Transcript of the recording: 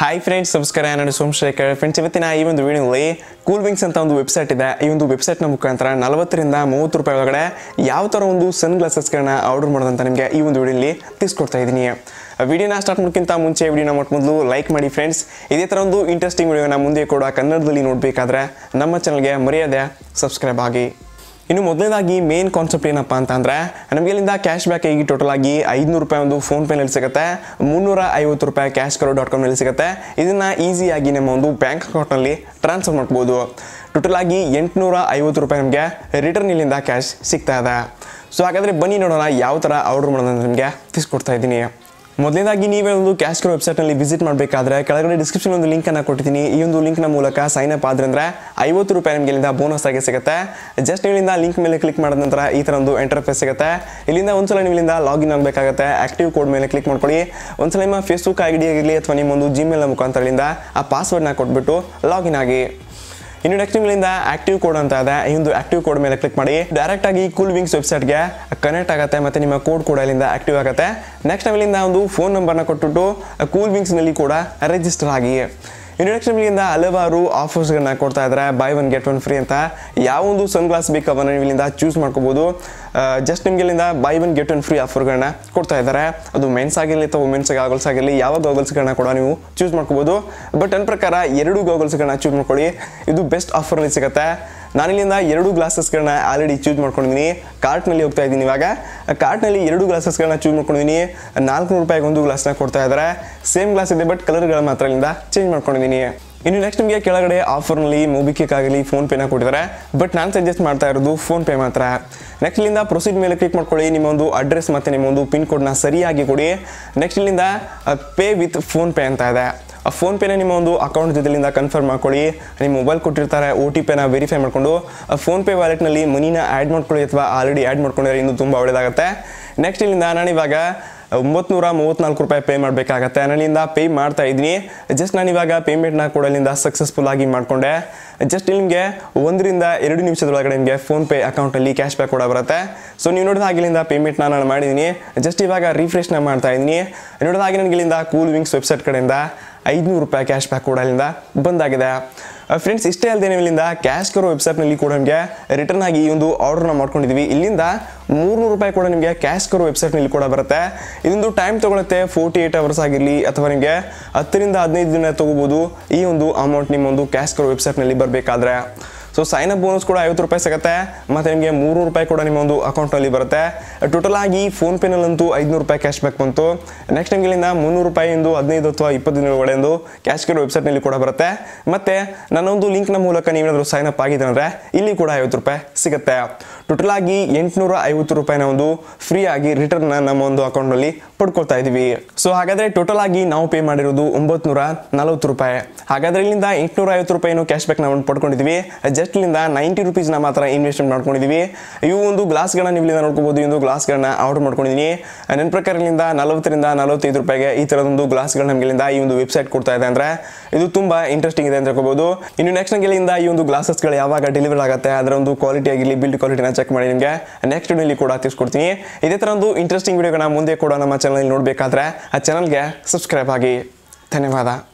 hi friends ನಮಸ್ಕಾರ ನಾನು Somashekar friends ಇವತ್ತಿನ ಈ ಒಂದು ವಿಡಿಯೋದಲ್ಲಿ ಕೂಲ್ ವಿಂಗ್ಸ್ ಅಂತ ಒಂದು ವೆಬ್ಸೈಟ್ ಇದೆ ಈ ಒಂದು ವೆಬ್ಸೈಟ್ನ ಮುಖಾಂತರ ನಲವತ್ತರಿಂದ ಮೂವತ್ತು ರೂಪಾಯಿ ಒಳಗಡೆ ಯಾವ ಥರ ಒಂದು ಸನ್ ಗ್ಲಾಸಸ್ಗಳನ್ನ ಆರ್ಡರ್ ಮಾಡೋದಂತ ನಿಮಗೆ ಈ ಒಂದು ವಿಡಿಯೋಲಿ ತಿಳಿಸ್ಕೊಡ್ತಾ ಇದ್ದೀನಿ ವಿಡಿಯೋನ ಸ್ಟಾರ್ಟ್ ಮಾಡೋಕ್ಕಿಂತ ಮುಂಚೆ ವಿಡಿಯೋನ ಮೊದಲು ಲೈಕ್ ಮಾಡಿ ಫ್ರೆಂಡ್ಸ್ ಇದೇ ಥರ ಒಂದು ಇಂಟ್ರೆಸ್ಟಿಂಗ್ ವಿಡಿಯೋನ ಮುಂದೆ ಕೂಡ ಕನ್ನಡದಲ್ಲಿ ನೋಡಬೇಕಾದ್ರೆ ನಮ್ಮ ಚಾನಲ್ಗೆ ಮರೆಯದೆ ಸಬ್ಸ್ಕ್ರೈಬ್ ಆಗಿ ಇನ್ನು ಮೊದಲನೇದಾಗಿ ಮೇನ್ ಕಾನ್ಸೆಪ್ಟ್ ಏನಪ್ಪ ಅಂತ ಅಂದರೆ ನಮಗೆ ಇಲ್ಲಿಂದ ಕ್ಯಾಶ್ ಬ್ಯಾಕ್ ಆಗಿ ಟೋಟಲ್ ಆಗಿ ಐದುನೂರು ರೂಪಾಯಿ ಒಂದು ಫೋನ್ ಪೇನಲ್ಲಿ ಸಿಗುತ್ತೆ ಮುನ್ನೂರ ಐವತ್ತು ರೂಪಾಯಿ ಕ್ಯಾಶ್ ಕರೋ ಡಾಟ್ ಕಾಮ್ನಲ್ಲಿ ಸಿಗುತ್ತೆ ಇದನ್ನು ಈಸಿಯಾಗಿ ನಮ್ಮ ಒಂದು ಬ್ಯಾಂಕ್ ಅಕೌಂಟ್ನಲ್ಲಿ ಟ್ರಾನ್ಸ್ಫರ್ ಮಾಡ್ಬೋದು ಟೋಟಲ್ ಆಗಿ ಎಂಟುನೂರ ಐವತ್ತು ರೂಪಾಯಿ ನಮಗೆ ರಿಟರ್ನ್ ಇಲ್ಲಿಂದ ಕ್ಯಾಶ್ ಸಿಗ್ತಾ ಇದೆ ಸೊ ಹಾಗಾದರೆ ಬನ್ನಿ ನೋಡೋಣ ಯಾವ ಥರ ಆರ್ಡರ್ ಮಾಡೋದಂತ ನಿಮಗೆ ತಿಳಿಸ್ಕೊಡ್ತಾ ಇದ್ದೀನಿ ಮೊದಲನೇದಾಗಿ ನೀವೇ ಒಂದು ಕ್ಯಾಶ್ ಕರೋ ವೆಬ್ಸೈಟ್ನಲ್ಲಿ ವಿಸಿಟ್ ಮಾಡಬೇಕಾದ್ರೆ ಕೆಳಗಡೆ ಡಿಸ್ಕ್ರಿಪ್ಷನ್ ಒಂದು ಲಿಂಕನ್ನು ಕೊಟ್ಟಿದ್ದೀನಿ ಈ ಒಂದು ಲಿಂಕ್ನ ಮೂಲಕ ಸೈನ್ ಅಪ್ ಆದ್ರೆ ಅಂದರೆ ಐವತ್ತು ರೂಪಾಯಿ ನಿಮಗೆ ಇಲ್ಲಿಂದ ಬೋನಸ್ ಆಗಿ ಸಿಗುತ್ತೆ ಜಸ್ಟ್ ಇಲ್ಲಿಂದ ಲಿಂಕ್ ಮೇಲೆ ಕ್ಲಿಕ್ ಮಾಡಿದ ನಂತರ ಈ ಥರ ಒಂದು ಎಂಟರ್ಫೇಸ್ ಸಿಗುತ್ತೆ ಇಲ್ಲಿಂದ ಒಂದ್ಸಲ ನೀವು ಇಲ್ಲಿಂದ ಲಾಗಿನ್ ಆಗಬೇಕಾಗುತ್ತೆ ಆಕ್ಟಿವ್ ಕೋಡ್ ಮೇಲೆ ಕ್ಲಿಕ್ ಮಾಡ್ಕೊಳ್ಳಿ ಒಂದ್ಸಲ ನಿಮ್ಮ ಫೇಸ್ಬುಕ್ ಐ ಡಿ ಆಗಿರಲಿ ಅಥವಾ ನಿಮ್ಮ ಒಂದು ಜಿಮೇಲ್ ಮುಖಾಂತರ ಇಲ್ಲಿಂದ ಆ ಪಾಸ್ವರ್ಡ್ನ ಕೊಟ್ಬಿಟ್ಟು ಲಾಗಿನ್ ಆಗಿ ಇನ್ನು ನೆಕ್ಸ್ಟ್ ನಿಮ್ಮಿಂದ ಆಕ್ಟಿವ್ ಕೋಡ್ ಅಂತ ಇದೆ ಈ ಒಂದು ಆಕ್ಟಿವ್ ಕೋಡ್ ಮೇಲೆ ಕ್ಲಿಕ್ ಮಾಡಿ ಡೈರೆಕ್ಟ್ ಆಗಿ ಕೂಲ್ ವಿಂಗ್ಸ್ ವೆಬ್ಸೈಟ್ಗೆ ಕನೆಕ್ಟ್ ಆಗುತ್ತೆ ಮತ್ತೆ ನಿಮ್ಮ ಕೋಡ್ ಕೂಡ ಇಲ್ಲಿಂದ ಆಕ್ಟಿವ್ ಆಗುತ್ತೆ ನೆಕ್ಸ್ಟ್ ಇಲ್ಲಿಂದ ಒಂದು ಫೋನ್ ನಂಬರ್ನ ಕೊಟ್ಬಿಟ್ಟು ಕೂಲ್ ವಿಂಗ್ಸ್ನಲ್ಲಿ ಕೂಡ ರಿಜಿಸ್ಟರ್ ಆಗಿ ಇನ್ನು ನೆಕ್ಸ್ಟ್ ನಿಮ್ಮಿಂದ ಹಲವಾರು ಆಫರ್ಸ್ಗಳನ್ನ ಕೊಡ್ತಾ ಇದ್ದಾರೆ buy one get one free ಅಂತ ಯಾವ ಒಂದು ಸನ್ ಗ್ಲಾಸ್ ಬೇಕು ಅವನ್ನ ನೀವು ಇಲ್ಲಿಂದ ಚೂಸ್ ಮಾಡ್ಕೋಬೋದು ಜಸ್ಟ್ ನಿಮ್ಗೆ ಇಲ್ಲಿಂದ buy one get one free ಆಫರ್ಗಳನ್ನ ಕೊಡ್ತಾ ಇದ್ದಾರೆ ಅದು ಮೆನ್ಸ್ ಆಗಿರಲಿ ಅಥವಾ ವುಮೆನ್ಸ್ ಗಾಗಲ್ಸ್ ಆಗಿರಲಿ ಯಾವ ಗಾಗಲ್ಸ್ಗಳನ್ನ ಕೂಡ ನೀವು ಚೂಸ್ ಮಾಡ್ಕೋಬೋದು ಬಟ್ ನನ್ನ ಪ್ರಕಾರ ಎರಡು ಗಾಗಲ್ಸ್ಗಳನ್ನ ಚೂಸ್ ಮಾಡ್ಕೊಳ್ಳಿ ಇದು ಬೆಸ್ಟ್ ಆಫರ್ನಲ್ಲಿ ಸಿಗುತ್ತೆ ನಾನಿಲ್ಲಿಂದ ಎರಡು ಗ್ಲಾಸಸ್ಗಳನ್ನ ಆಲ್ರೆಡಿ ಚೂಸ್ ಮಾಡ್ಕೊಂಡಿದ್ದೀನಿ ಕಾರ್ಟ್ನಲ್ಲಿ ಹೋಗ್ತಾ ಇದ್ದೀನಿ ಇವಾಗ ಕಾರ್ಟ್ನಲ್ಲಿ ಎರಡು ಗ್ಲಾಸಸ್ಗಳನ್ನ ಚೂಸ್ ಮಾಡ್ಕೊಂಡಿದ್ದೀನಿ ನಾಲ್ಕುನೂರು ರೂಪಾಯಿಗೆ ಒಂದು ಗ್ಲಾಸ್ನ ಕೊಡ್ತಾ ಇದ್ದಾರೆ ಸೇಮ್ ಗ್ಲಾಸ್ ಇದೆ ಬಟ್ ಕಲರ್ಗಳ ಮಾತ್ರ ಇಲ್ಲಿಂದ ಚೇಂಜ್ ಮಾಡ್ಕೊಂಡಿದ್ದೀನಿ ಇನ್ನು ನೆಕ್ಸ್ಟ್ ನಿಮಗೆ ಕೆಳಗಡೆ ಆಫರ್ನಲ್ಲಿ ಮೂಬಿಕಿಕ್ ಆಗಲಿ ಫೋನ್ ಪೇನ ಕೊಟ್ಟಿದ್ದಾರೆ ಬಟ್ ನಾನು ಸಜೆಸ್ಟ್ ಮಾಡ್ತಾ ಇರೋದು ಫೋನ್ ಪೇ ಮಾತ್ರ ನೆಕ್ಸ್ಟ್ ಇಲ್ಲಿಂದ ಪ್ರೊಸೀಡ್ ಮೇಲೆ ಕ್ಲಿಕ್ ಮಾಡ್ಕೊಳ್ಳಿ ನಿಮ್ಮ ಒಂದು ಅಡ್ರೆಸ್ ಮತ್ತು ನಿಮ್ಮ ಒಂದು ಪಿನ್ ಕೋಡ್ನ ಸರಿಯಾಗಿ ಕೊಡಿ ನೆಕ್ಸ್ಟ್ ಇಲ್ಲಿಂದ ಪೇ ವಿತ್ ಫೋನ್ ಪೇ ಅಂತ ಇದೆ ಆ ಫೋನ್ ಪೇನ ನಿಮ್ಮ ಒಂದು ಅಕೌಂಟ್ ಜೊತೆಲಿಂದ ಕನ್ಫರ್ಮ್ ಮಾಡ್ಕೊಳ್ಳಿ ನಿಮ್ಮ ಮೊಬೈಲ್ ಕೊಟ್ಟಿರ್ತಾರೆ ಒ ಟಿ ಪಿನ ವೆರಿಫೈ ಮಾಡಿಕೊಂಡು ಫೋನ್ ಪೇ ವ್ಯಾಲೆಟ್ನಲ್ಲಿ ಮನಿನ ಆ್ಯಡ್ ಮಾಡ್ಕೊಳ್ಳಿ ಅಥವಾ ಆಲ್ರೆಡಿ ಆ್ಯಡ್ ಮಾಡ್ಕೊಂಡ್ರೆ ಇನ್ನೂ ತುಂಬ ಒಳ್ಳೆಯದಾಗುತ್ತೆ ನೆಕ್ಸ್ಟ್ ಇಲ್ಲಿಂದ ನಾನು ಇವಾಗ ಒಂಬತ್ನೂರ ಮೂವತ್ತ್ನಾಲ್ಕು ರೂಪಾಯಿ ಪೇ ಮಾಡಬೇಕಾಗತ್ತೆ ನಾನಿಂದ ಪೇ ಮಾಡ್ತಾ ಇದ್ದೀನಿ ಜಸ್ಟ್ ನಾನು ಇವಾಗ ಪೇಮೆಂಟ್ನ ಕೂಡ ಇಲ್ಲಿಂದ ಸಕ್ಸಸ್ಫುಲ್ ಆಗಿ ಮಾಡಿಕೊಂಡೆ ಜಸ್ಟ್ ಇಲ್ಲಿ ನಿಮಗೆ ಒಂದರಿಂದ ಎರಡು ನಿಮಿಷದೊಳಗಡೆ ನಿಮಗೆ ಫೋನ್ ಪೇ ಅಕೌಂಟಲ್ಲಿ ಕ್ಯಾಶ್ ಬ್ಯಾಕ್ ಕೂಡ ಬರುತ್ತೆ ಸೊ ನೀವು ನೋಡಿದ ಹಾಗೆ ಇಲ್ಲಿಂದ ಪೇಮೆಂಟ್ನ ನಾನು ಮಾಡಿದ್ದೀನಿ ಜಸ್ಟ್ ಇವಾಗ ರಿಫ್ರೆಶ್ನ ಮಾಡ್ತಾ ಇದ್ದೀನಿ ನೋಡಿದ ಹಾಗೆ ನನಗೆ ಇಲ್ಲಿಂದ ಕೂಲ್ ವಿಂಗ್ಸ್ ವೆಬ್ಸೈಟ್ ಕಡೆಯಿಂದ ಐದುನೂರು ರೂಪಾಯಿ ಕ್ಯಾಶ್ ಬ್ಯಾಕ್ ಕೂಡ ಇಲ್ಲಿಂದ ಬಂದಾಗಿದೆ ಫ್ರೆಂಡ್ಸ್ ಇಷ್ಟೇ ಅಲ್ಲದೆ ನೀವು ಇಲ್ಲಿಂದ ಕ್ಯಾಶ್ ಕರೋ ವೆಬ್ಸೈಟ್ನಲ್ಲಿ ಕೂಡ ನಿಮಗೆ ರಿಟರ್ನ್ ಆಗಿ ಈ ಒಂದು ಆರ್ಡರ್ನ ಮಾಡ್ಕೊಂಡಿದ್ದೀವಿ ಇಲ್ಲಿಂದ ಮೂರ್ನೂರು ರೂಪಾಯಿ ಕೂಡ ನಿಮಗೆ ಕ್ಯಾಶ್ ಕರೋ ವೆಬ್ಸೈಟ್ನಲ್ಲಿ ಕೂಡ ಬರುತ್ತೆ ಇದೊಂದು ಟೈಮ್ ತೊಗೊಳುತ್ತೆ ಫೋರ್ಟಿ ಏಯ್ಟ್ ಅವರ್ಸ್ ಆಗಿರಲಿ ಅಥವಾ ನಿಮಗೆ ಹತ್ತರಿಂದ ಹದಿನೈದು ದಿನ ತೊಗೋಬೋದು ಈ ಒಂದು ಅಮೌಂಟ್ ನಿಮ್ಮ ಒಂದು ಕ್ಯಾಶ್ ಕರೋ ವೆಬ್ಸೈಟ್ನಲ್ಲಿ ಬರಬೇಕಾದ್ರೆ ಸೊ ಸೈನ್ ಅಪ್ ಬೋನಸ್ ಕೂಡ ಐವತ್ತು ರೂಪಾಯಿ ಸಿಗುತ್ತೆ ಮತ್ತು ನಿಮಗೆ ಮೂರು ರೂಪಾಯಿ ಕೂಡ ನಿಮ್ಮ ಒಂದು ಅಕೌಂಟಲ್ಲಿ ಬರುತ್ತೆ ಟೋಟಲ್ ಆಗಿ ಫೋನ್ ಪೇನಲ್ಲಂತೂ ಐದುನೂರು ರೂಪಾಯಿ ಕ್ಯಾಶ್ ಬ್ಯಾಕ್ ಬಂತು ನೆಕ್ಸ್ಟ್ ನಿಮಗೆ ಇಲ್ಲಿಂದ ಮುನ್ನೂರು ರೂಪಾಯಿ ಎಂದು ಹದಿನೈದು ಅಥವಾ ಇಪ್ಪತ್ತು ದಿನ ಒಳಗಡೆ ಎಂದು ಕ್ಯಾಶ್ ಕೇರ್ ವೆಬ್ಸೈಟ್ನಲ್ಲಿ ಕೂಡ ಬರುತ್ತೆ ಮತ್ತು ನನ್ನೊಂದು ಲಿಂಕ್ನ ಮೂಲಕ ನೀವೇನಾದರೂ ಸೈನ್ ಅಪ್ ಆಗಿದೆ ಅಂದರೆ ಇಲ್ಲಿ ಕೂಡ ಐವತ್ತು ರೂಪಾಯಿ ಸಿಗುತ್ತೆ ಟೋಟಲ್ ಆಗಿ ಎಂಟುನೂರ ಐವತ್ತು ರೂಪಾಯಿನ ಒಂದು ಫ್ರೀ ಆಗಿ ರಿಟರ್ನ್ ನಮ್ಮ ಒಂದು ಅಕೌಂಟ್ನಲ್ಲಿ ಪಡ್ಕೊಳ್ತಾ ಇದ್ದೀವಿ ಸೊ ಹಾಗಾದರೆ ಟೋಟಲ್ ಆಗಿ ನಾವು ಪೇ ಮಾಡಿರೋದು ಒಂಬತ್ತು ನಲವತ್ತು ರೂಪಾಯಿ ಹಾಗಾದರೆ ಇಲ್ಲಿಂದ ಎಂಟುನೂರ ಐವತ್ತು ರೂಪಾಯಿನೂ ಕ್ಯಾಶ್ ಬ್ಯಾಕ್ ನಾವು ಪಡ್ಕೊಂಡಿದ್ದೀವಿ ಜಸ್ಟ್ ಇಲ್ಲಿಂದ ನೈಂಟಿ ರುಪೀಸ್ನ ಮಾತ್ರ ಇನ್ವೆಸ್ಟ್ಮೆಂಟ್ ಮಾಡ್ಕೊಂಡಿದ್ದೀವಿ ಇವು ಒಂದು ಗ್ಲಾಸ್ಗಳನ್ನ ನೀವು ಇಲ್ಲಿಂದ ನೋಡ್ಕೋಬೋದು ಈ ಒಂದು ಗ್ಲಾಸ್ಗಳನ್ನ ಆರ್ಡರ್ ಮಾಡ್ಕೊಂಡಿದ್ದೀನಿ ನನ್ನ ಪ್ರಕಾರ ಇಲ್ಲಿಂದ ನಲವತ್ತರಿಂದ ನಲವತ್ತೈದು ರೂಪಾಯಿಗೆ ಈ ಥರದೊಂದು ಗ್ಲಾಸ್ಗಳು ನಮಗೆ ಇಲ್ಲಿಂದ ಈ ಒಂದು ವೆಬ್ಸೈಟ್ ಕೊಡ್ತಾ ಇದೆ ಅಂದರೆ ಇದು ತುಂಬ ಇಂಟ್ರೆಸ್ಟಿಂಗ್ ಇದೆ ಅಂತ ಹೇಳ್ಕೋಬೋದು ಇನ್ನು ನೆಕ್ಸ್ಟ್ ನಮಗೆ ಇಲ್ಲಿಂದ ಈ ಒಂದು ಗ್ಲಾಸಸ್ಗಳು ಯಾವಾಗ ಡೆಲಿವರ್ ಆಗುತ್ತೆ ಅದರ ಒಂದು ಕ್ವಾಲಿಟಿ ಆಗಿರಲಿ ಬಿಲ್ಡ್ ಕ್ವಾಲಿಟಿನ ಚೆಕ್ ಮಾಡಿ ನಿಮಗೆ ನೆಕ್ಸ್ಟ್ ವಿಡಿಯೋಲಿ ಕೂಡ ತಿಳಿಸ್ಕೊಡ್ತೀನಿ ಇದೇ ಥರ ಒಂದು ಇಂಟ್ರೆಸ್ಟಿಂಗ್ ವಿಡಿಯೋಗಳನ್ನ ಮುಂದೆ ಕೂಡ ನಮ್ಮ ಚಾನಲ್ ನೋಡಬೇಕಾದ್ರೆ ಆ ಚಾನಲ್ಗೆ ಸಬ್ಸ್ಕ್ರೈಬ್ ಆಗಿ ಧನ್ಯವಾದ